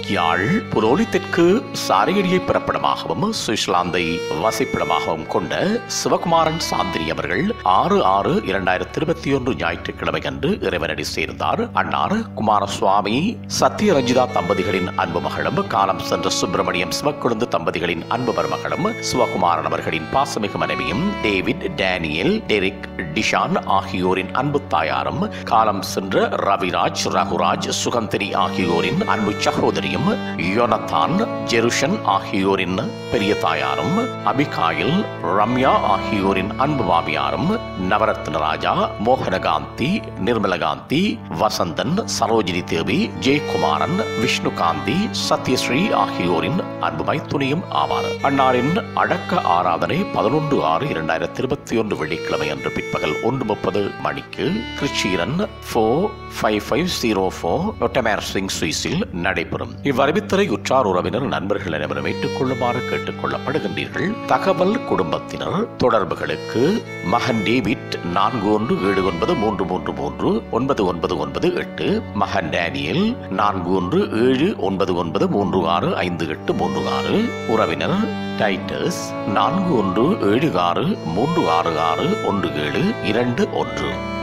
யாழ் புரோலித்திற்கு சாரியடியை பிறப்பிடமாகவும் சுவிட்சர்லாந்தை வசிப்பிடமாகவும் கொண்ட சிவகுமாரன் சாந்தினி அவர்கள் ஆறு ஆறு இரண்டாயிரத்தி இருபத்தி ஒன்று ஞாயிற்றுக்கிழமை அன்று இறைவனடி சேர்ந்தார் அன்னார் குமாரசுவாமி சத்யரஞ்சிதா தம்பதிகளின் அன்பு மகளும் காலம் சென்ற சுப்பிரமணியம் சிவக்குழுந்து தம்பதிகளின் அன்பு மருமகளும் சிவகுமாரன் அவர்களின் பாசமிகு மனைவியும் டேவிட் டேனியல் டெரிக் டிஷான் ஆகியோரின் அன்பு தாயாரும் காலம் சென்ற ரவிராஜ் ரகுராஜ் சுகந்தினி ஆகியோரின் அன்பு சகோதரியும் யோனத்தான் ஜெருஷன் ஆகியோரின் பெரிய தாயாரும் அபிகாயில் ரம்யா ஆகியோரின் அன்பு மாமியாரும் நவரத்ன ராஜா மோகனகாந்தி நிர்மலகாந்தி வசந்தன் சரோஜினி தேவி ஜெயக்குமாரன் விஷ்ணுகாந்தி சத்யஸ்ரீ ஆகியோரின் அன்பு மைத்துனியும் ஆவார் அன்னாரின் அடக்க ஆராதனை பதினொன்று ஆறு இரண்டாயிரத்தி இருபத்தி ஒன்று வெள்ளிக்கிழமை அன்று பிற்பகல் ஒன்று முப்பது மணிக்கு கிருச்சிரன் four five five zero four ஒட்டமேர் சிங் சுவிஸில் நடைபெறும் இவ்வறிவித்தலை உற்றார் உறவினர் நண்பர்கள் அனைவரும் ஏற்றுக்கொள்ளுமாறு கேட்டுக் கொள்ளப்படுகின்றீர்கள் தகவல் குடும்பத்தினர் தொடர்புகளுக்கு மகன் டேவிட் நான்கு ஒன்று ஏழு ஒன்பது மூன்று மூன்று மூன்று ஒன்பது ஒன்பது ஒன்பது எட்டு மகன் டேனியல் நான்கு ஒன்று ஏழு ஒன்பது ஒன்பது மூன்று ஆறு ஐந்து எட்டு மூன்று ஆறு உறவினர் டைட்டஸ் நான்கு ஒன்று ஏழு ஆறு மூன்று ஆறு ஆறு ஒன்று ஏழு இரண்டு ஒன்று